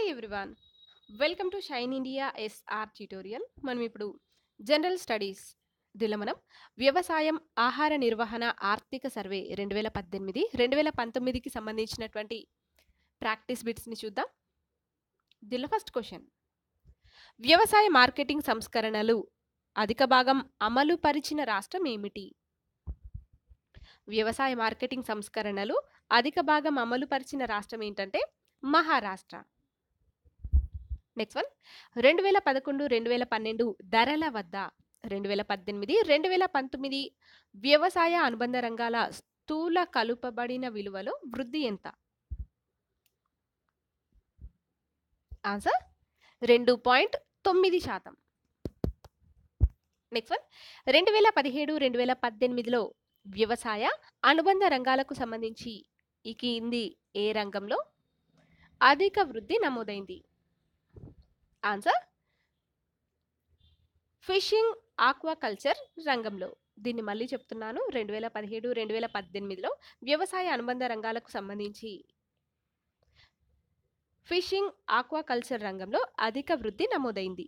hi everyone welcome to shine India SR tutorial మనం ఇప్పుడు general studies దీనిలో మనం వ్యవసాయం ఆహార నిర్వహణ ఆర్థిక సర్వే రెండు వేల పద్దెనిమిది రెండు వేల పంతొమ్మిదికి సంబంధించినటువంటి ప్రాక్టీస్ బిట్స్ని చూద్దాం దీనిలో ఫస్ట్ క్వశ్చన్ వ్యవసాయ మార్కెటింగ్ సంస్కరణలు అధిక భాగం అమలు పరిచిన రాష్ట్రం ఏమిటి వ్యవసాయ మార్కెటింగ్ సంస్కరణలు అధిక భాగం అమలు పరిచిన రాష్ట్రం ఏంటంటే మహారాష్ట్ర నెక్స్ట్ వన్ రెండు వేల పదకొండు రెండు వేల పన్నెండు ధరల వద్ద రెండు వేల పద్దెనిమిది రెండు వేల పంతొమ్మిది వ్యవసాయ అనుబంధ రంగాల స్థూల కలుపబడిన విలువలో వృద్ధి ఎంత ఆన్సర్ రెండు పాయింట్ తొమ్మిది శాతం నెక్స్ట్ వన్ రెండు వేల పదిహేడు రెండు వేల పద్దెనిమిదిలో వ్యవసాయ అనుబంధ రంగాలకు సంబంధించి ఈ కింది ఏ రంగంలో అధిక వృద్ధి నమోదైంది ఆన్సర్ ఫిషింగ్ ఆక్వాకల్చర్ రంగంలో దీన్ని మళ్ళీ చెప్తున్నాను రెండు వేల పదిహేడు రెండు వేల పద్దెనిమిదిలో వ్యవసాయ అనుబంధ రంగాలకు సంబంధించి ఫిషింగ్ ఆక్వాకల్చర్ రంగంలో అధిక వృద్ధి నమోదైంది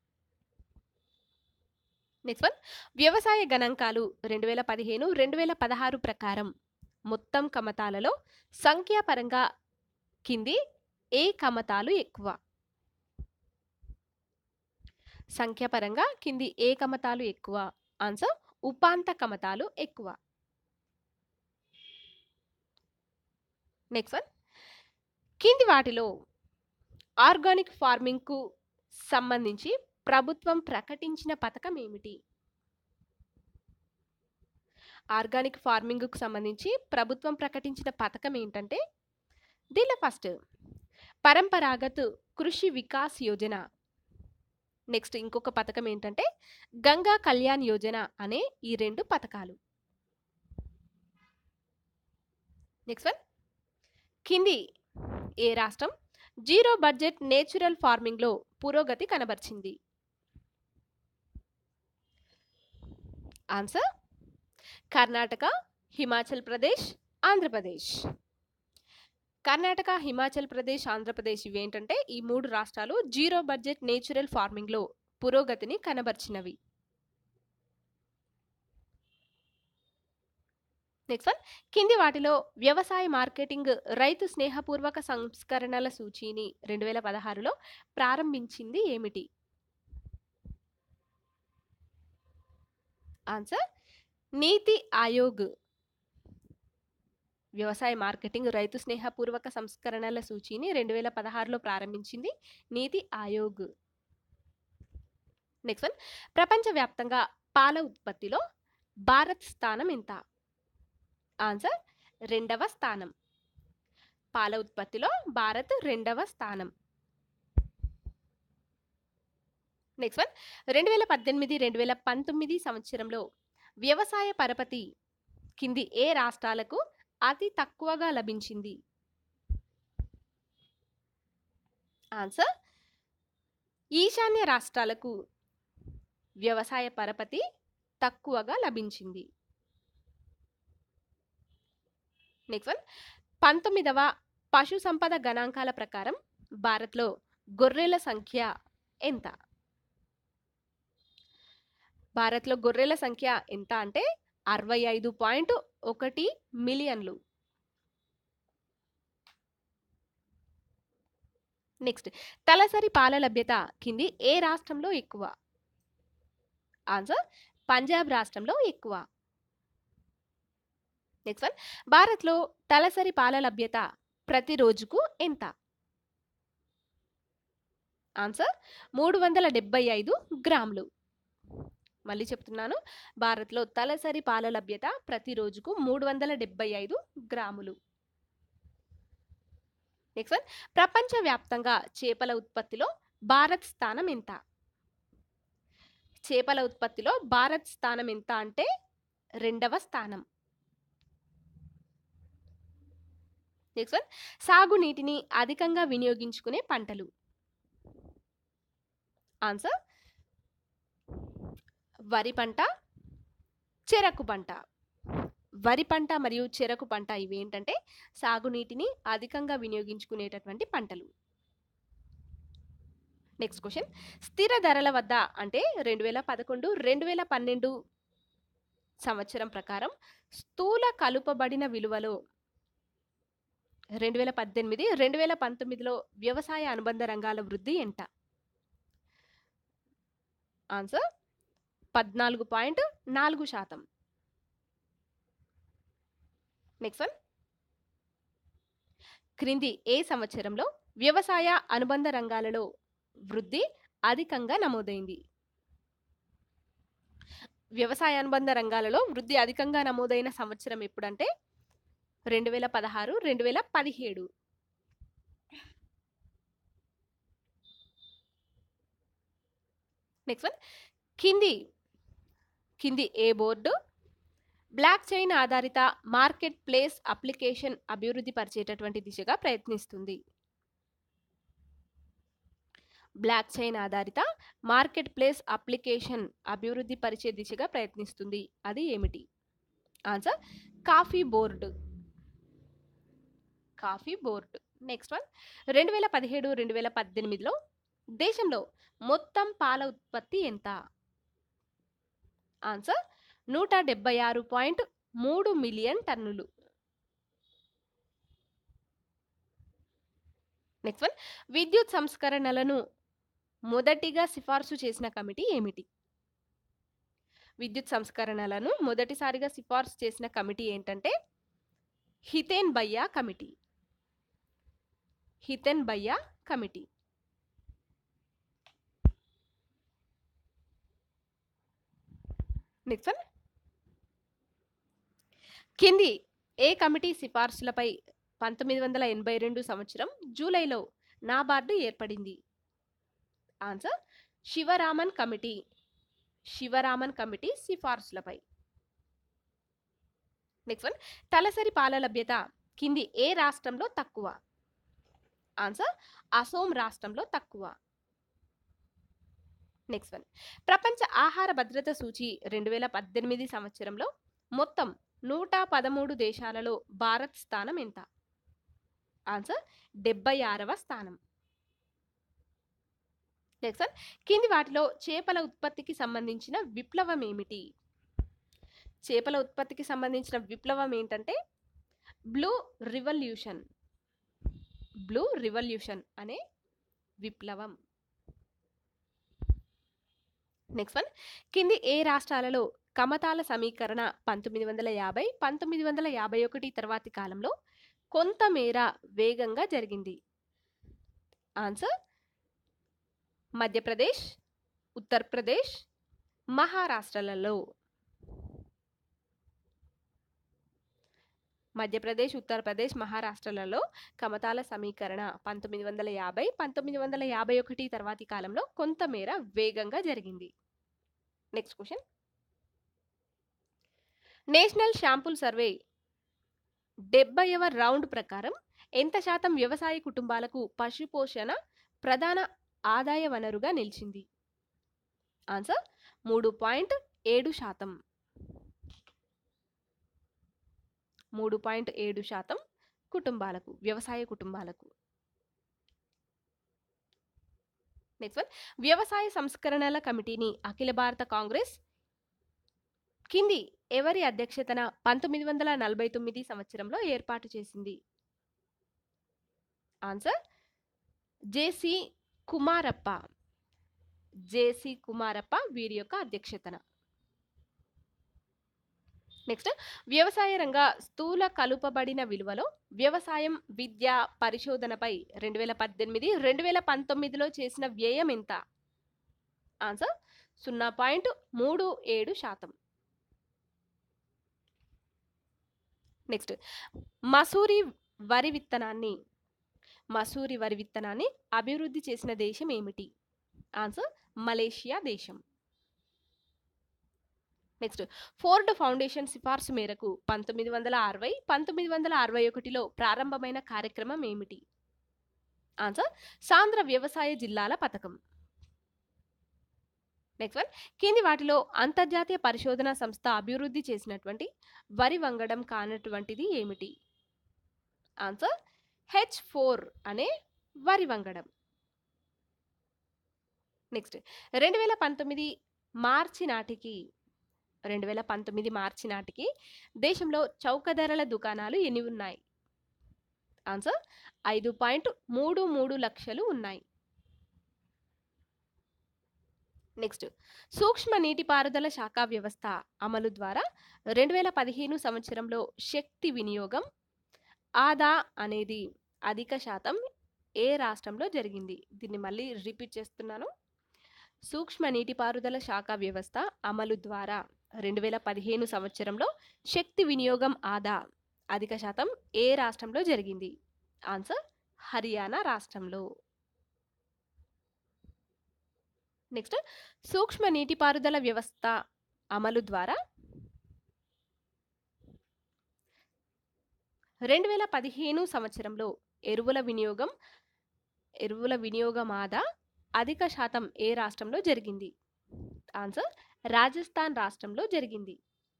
నెక్స్ట్ వన్ వ్యవసాయ గణాంకాలు రెండు వేల పదిహేను రెండు వేల పదహారు ప్రకారం మొత్తం కమతాలలో సంఖ్యాపరంగా కింది ఏ కమతాలు ఎక్కువ సంఖ్యాపరంగా కింది ఏ కమతాలు ఎక్కువ ఆన్సర్ ఉపాంత కమతాలు ఎక్కువ నెక్స్ట్ వన్ కింది వాటిలో ఆర్గానిక్ ఫార్మింగ్కు సంబంధించి ప్రభుత్వం ప్రకటించిన పథకం ఏమిటి ఆర్గానిక్ ఫార్మింగ్కు సంబంధించి ప్రభుత్వం ప్రకటించిన పథకం ఏంటంటే దీనిలో ఫస్ట్ పరంపరాగత్ కృషి వికాస్ యోజన నెక్స్ట్ ఇంకొక పథకం ఏంటంటే గంగా కళ్యాణ్ యోజన అనే ఈ రెండు పథకాలు నెక్స్ట్ వన్ కింది ఏ రాష్ట్రం జీరో బడ్జెట్ నేచురల్ ఫార్మింగ్లో పురోగతి కనబరిచింది ఆన్సర్ కర్ణాటక హిమాచల్ ప్రదేశ్ ఆంధ్రప్రదేశ్ కర్ణాటక హిమాచల్ ప్రదేశ్ ఆంధ్రప్రదేశ్ ఇవేంటంటే ఈ మూడు రాష్ట్రాలు జీరో బడ్జెట్ నేచురల్ ఫార్మింగ్లో పురోగతిని కనబర్చినవి నెక్స్ట్ వన్ కింది వాటిలో వ్యవసాయ మార్కెటింగ్ రైతు స్నేహపూర్వక సంస్కరణల సూచీని రెండు వేల పదహారులో ప్రారంభించింది ఏమిటి ఆన్సర్ నీతి ఆయోగ్ వ్యవసాయ మార్కెటింగ్ రైతు స్నేహపూర్వక సంస్కరణల సూచీని రెండు వేల పదహారులో ప్రారంభించింది నీతి ఆయోగ్ నెక్స్ట్ వన్ ప్రపంచవ్యాప్తంగా పాల ఉత్పత్తిలో భారత్ స్థానం ఎంత ఆన్సర్ రెండవ స్థానం పాల ఉత్పత్తిలో భారత్ రెండవ స్థానం నెక్స్ట్ వన్ రెండు వేల పద్దెనిమిది రెండు వేల పంతొమ్మిది సంవత్సరంలో వ్యవసాయ పరపతి కింది ఏ రాష్ట్రాలకు అతి తక్కువగా లభించింది ఆన్సర్ ఈశాన్య రాష్ట్రాలకు వ్యవసాయ పరపతి తక్కువగా లభించింది నెక్స్ట్ వన్ పంతొమ్మిదవ పశు సంపద గణాంకాల ప్రకారం భారత్లో గొర్రెల సంఖ్య ఎంత భారత్లో గొర్రెల సంఖ్య ఎంత అంటే అరవై ఐదు పాయింట్ ఒకటి మిలియన్లు నెక్స్ట్ తలసరి పాల లభ్యత కింది ఏ రాష్ట్రంలో ఎక్కువ ఆన్సర్ పంజాబ్ రాష్ట్రంలో ఎక్కువ నెక్స్ట్ వన్ భారత్లో తలసరి పాల లభ్యత ప్రతి రోజుకు ఎంత ఆన్సర్ మూడు వందల డెబ్బై ఐదు గ్రాములు మళ్ళీ చెప్తున్నాను భారత్లో తలసరి పాల లభ్యత ప్రతి రోజుకు మూడు వందల డెబ్బై ఐదు గ్రాములు నెక్స్ట్ వన్ ప్రపంచవ్యాప్తంగా చేపల ఉత్పత్తిలో భారత్ స్థానం ఎంత చేపల ఉత్పత్తిలో భారత్ స్థానం ఎంత అంటే రెండవ స్థానం నెక్స్ట్ వన్ సాగునీటిని అధికంగా వినియోగించుకునే పంటలు ఆన్సర్ వరి పంట చెరకు పంట వరి పంట మరియు చెరకు పంట ఇవి ఏంటంటే సాగునీటిని అధికంగా వినియోగించుకునేటటువంటి పంటలు నెక్స్ట్ క్వశ్చన్ స్థిర ధరల వద్ద అంటే రెండు వేల పదకొండు రెండు వేల పన్నెండు సంవత్సరం ప్రకారం స్థూల కలుపబడిన విలువలో రెండు వేల పద్దెనిమిది రెండు వేల పంతొమ్మిదిలో వ్యవసాయ అనుబంధ రంగాల వృద్ధి ఎంత ఆన్సర్ పద్నాలుగు పాయింట్ నాలుగు శాతం నెక్స్ట్ వన్ క్రింది ఏ సంవత్సరంలో వ్యవసాయ అనుబంధ రంగాలలో వృద్ధి అధికంగా నమోదైంది వ్యవసాయ అనుబంధ రంగాలలో వృద్ధి అధికంగా నమోదైన సంవత్సరం ఎప్పుడంటే రెండు వేల పదహారు రెండు వేల పదిహేడు నెక్స్ట్ వన్ కింది కింది ఏ బోర్డు బ్లాక్ చైన్ ఆధారిత మార్కెట్ ప్లేస్ అప్లికేషన్ అభివృద్ధి పరిచేటటువంటి దిశగా ప్రయత్నిస్తుంది బ్లాక్ చైన్ ఆధారిత మార్కెట్ ప్లేస్ అప్లికేషన్ అభివృద్ధి పరిచే దిశగా ప్రయత్నిస్తుంది అది ఏమిటి answer coffee board coffee board next one రెండు వేల పదిహేడు రెండు వేల పద్దెనిమిదిలో దేశంలో మొత్తం పాల ఉత్పత్తి ఎంత ఆన్సర్ నూట డెబ్బై ఆరు పాయింట్ మూడు మిలియన్ టన్నులు నెక్స్ట్ వన్ విద్యుత్ సంస్కరణలను మొదటిగా సిఫార్సు చేసిన కమిటీ ఏమిటి విద్యుత్ సంస్కరణలను మొదటిసారిగా సిఫార్సు చేసిన కమిటీ ఏంటంటే Hiten Bhaya committee Hiten Bhaya committee next one కింది ఏ కమిటీ సిఫార్సులపై పంతొమ్మిది వందల ఎనభై రెండు సంవత్సరం జూలైలో నాబార్డు ఏర్పడింది answer Sivaraman committee Sivaraman committee సిఫార్సులపై నెక్స్ట్ వన్ తలసరి పాల లభ్యత కింది ఏ రాష్ట్రంలో తక్కువ ఆన్సర్ అసోం రాష్ట్రంలో తక్కువ నెక్స్ట్ వన్ ప్రపంచ ఆహార భద్రత సూచి రెండు వేల పద్దెనిమిది సంవత్సరంలో మొత్తం నూట పదమూడు దేశాలలో భారత్ స్థానం ఎంత ఆన్సర్ డెబ్బై ఆరవ స్థానం నెక్స్ట్ వన్ కింది వాటిలో చేపల ఉత్పత్తికి సంబంధించిన విప్లవం ఏమిటి చేపల ఉత్పత్తికి సంబంధించిన విప్లవం ఏంటంటే బ్లూ రివల్యూషన్ బ్లూ రివల్యూషన్ అనే విప్లవం నెక్స్ట్ వన్ కింది ఏ రాష్ట్రాలలో కమతాల సమీకరణ పంతొమ్మిది వందల యాభై పంతొమ్మిది వందల యాభై ఒకటి తర్వాతి కాలంలో కొంతమేర వేగంగా జరిగింది ఆన్సర్ మధ్యప్రదేశ్ ఉత్తరప్రదేశ్ మహారాష్ట్రలలో మధ్యప్రదేశ్ ఉత్తరప్రదేశ్ మహారాష్ట్రలలో కమతాల సమీకరణ పంతొమ్మిది వందల యాభై పంతొమ్మిది వందల యాభై ఒకటి తర్వాతి కాలంలో కొంతమేర వేగంగా జరిగింది next question national sample survey డెబ్బైవ రౌండ్ ప్రకారం ఎంత శాతం వ్యవసాయ కుటుంబాలకు పశుపోషణ ప్రధాన ఆదాయ వనరుగా నిలిచింది ఆన్సర్ మూడు పాయింట్ ఏడు శాతం మూడు పాయింట్ ఏడు శాతం కుటుంబాలకు వ్యవసాయ కుటుంబాలకు నెక్స్ట్ వన్ వ్యవసాయ సంస్కరణల కమిటీని అఖిల భారత కాంగ్రెస్ కింది ఎవరి అధ్యక్షతన పంతొమ్మిది వందల నలభై తొమ్మిది సంవత్సరంలో ఏర్పాటు చేసింది ఆన్సర్ జేసి కుమారప్ప జేసి కుమారప్ప వీరి యొక్క అధ్యక్షతన నెక్స్ట్ వ్యవసాయ రంగ స్థూల కలుపబడిన విలువలో వ్యవసాయం విద్య పరిశోధనపై రెండు వేల పద్దెనిమిది రెండు వేల పంతొమ్మిదిలో చేసిన వ్యయం ఎంత ఆన్సర్ సున్నా పాయింట్ మూడు ఏడు శాతం నెక్స్ట్ మసూరి వరి విత్తనాన్ని మసూరి వరి విత్తనాన్ని అభివృద్ధి చేసిన దేశం ఏమిటి ఆన్సర్ మలేషియా దేశం నెక్స్ట్ ఫోర్డ్ ఫౌండేషన్ సిఫార్సు మేరకు పంతొమ్మిది వందల అరవై పంతొమ్మిది వందల అరవై ఒకటిలో ప్రారంభమైన కార్యక్రమం ఏమిటి ఆన్సర్ సాంద్ర వ్యవసాయ జిల్లాల పథకం నెక్స్ట్ వన్ కింది వాటిలో అంతర్జాతీయ పరిశోధన సంస్థ అభివృద్ధి చేసినటువంటి వరి వంగడం కానటువంటిది ఏమిటి ఆన్సర్ హెచ్ ఫోర్ అనే వరి వంగడం నెక్స్ట్ రెండు వేల పంతొమ్మిది మార్చి నాటికి రెండు వేల పంతొమ్మిది మార్చి నాటికి దేశంలో చౌక ధరల దుకాణాలు ఎన్ని ఉన్నాయి ఆన్సర్ ఐదు పాయింట్ మూడు మూడు లక్షలు ఉన్నాయి నెక్స్ట్ సూక్ష్మ నీటిపారుదల శాఖ వ్యవస్థ అమలు ద్వారా రెండు వేల పదిహేను సంవత్సరంలో శక్తి వినియోగం ఆదా అనేది అధిక శాతం ఏ రాష్ట్రంలో జరిగింది దీన్ని మళ్ళీ రిపీట్ చేస్తున్నాను సూక్ష్మ నీటిపారుదల శాఖ వ్యవస్థ అమలు ద్వారా రెండు వేల పదిహేను సంవత్సరంలో శక్తి వినియోగం ఆదా అధిక శాతం ఏ రాష్ట్రంలో జరిగింది ఆన్సర్ హర్యానా రాష్ట్రంలో నెక్స్ట్ సూక్ష్మ నీటిపారుదల వ్యవస్థ అమలు ద్వారా రెండు వేల పదిహేను సంవత్సరంలో ఎరువుల వినియోగం ఎరువుల వినియోగం ఆదా అధిక శాతం ఏ రాష్ట్రంలో జరిగింది ఆన్సర్ రాజస్థాన్ రాష్ట్రంలో జరిగింది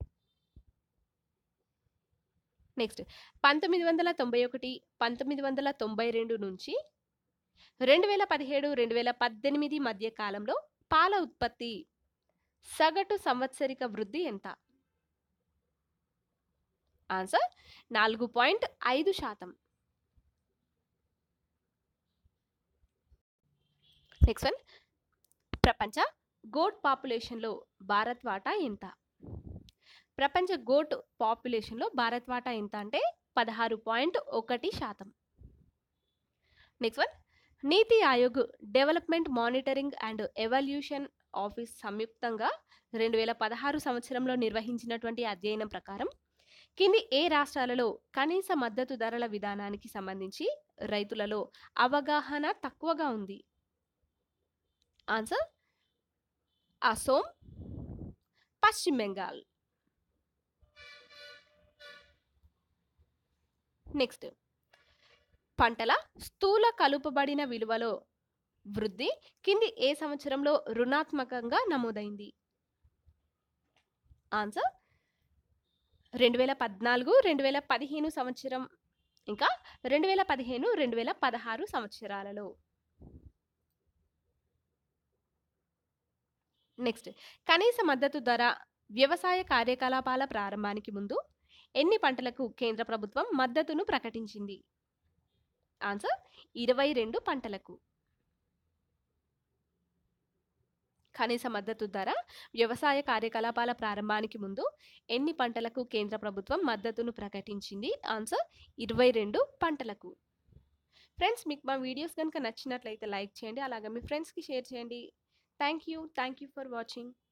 నెక్స్ట్ పంతొమ్మిది వందల తొంభై ఒకటి పంతొమ్మిది వందల తొంభై రెండు నుంచి రెండు వేల పదిహేడు రెండు వేల పద్దెనిమిది మధ్య కాలంలో పాల ఉత్పత్తి సగటు సంవత్సరిక వృద్ధి ఎంత ఆన్సర్ నాలుగు పాయింట్ ఐదు శాతం నెక్స్ట్ వన్ ప్రపంచ గోట్ పాపులేషన్లో భారత్ వాటా ఎంత ప్రపంచ గోట్ పాపులేషన్లో భారత్ వాటా ఎంత అంటే పదహారు పాయింట్ ఒకటి శాతం next one NITI Aayog development monitoring and evaluation office సంయుక్తంగా రెండు వేల పదహారు సంవత్సరంలో నిర్వహించినటువంటి అధ్యయనం ప్రకారం కింది ఏ రాష్ట్రాలలో కనీస మద్దతు ధరల విధానానికి సంబంధించి రైతులలో అవగాహన తక్కువగా ఉంది ఆన్సర్ అసోం పశ్చిమ బెంగాల్ నెక్స్ట్ పంటల స్థూల కలుపబడిన విలువలో వృద్ధి కింది ఏ సంవత్సరంలో రుణాత్మకంగా నమోదైంది ఆన్సర్ రెండు వేల పద్నాలుగు రెండు వేల పదిహేను సంవత్సరం ఇంకా రెండు వేల పదిహేను రెండు వేల పదహారు సంవత్సరాలలో నెక్స్ట్ కనీస మద్దతు ధర వ్యవసాయ కార్యకలాపాల ప్రారంభానికి ముందు ఎన్ని పంటలకు కేంద్ర ప్రభుత్వం మద్దతును ప్రకటించింది ఆన్సర్ ఇరవై రెండు పంటలకు కనీస మద్దతు ధర వ్యవసాయ కార్యకలాపాల ప్రారంభానికి ముందు ఎన్ని పంటలకు కేంద్ర ప్రభుత్వం మద్దతును ప్రకటించింది ఆన్సర్ ఇరవై రెండు పంటలకు ఫ్రెండ్స్ మీకు మా వీడియోస్ కనుక నచ్చినట్లయితే లైక్ చేయండి అలాగే మీ ఫ్రెండ్స్కి షేర్ చేయండి thank you thank you for watching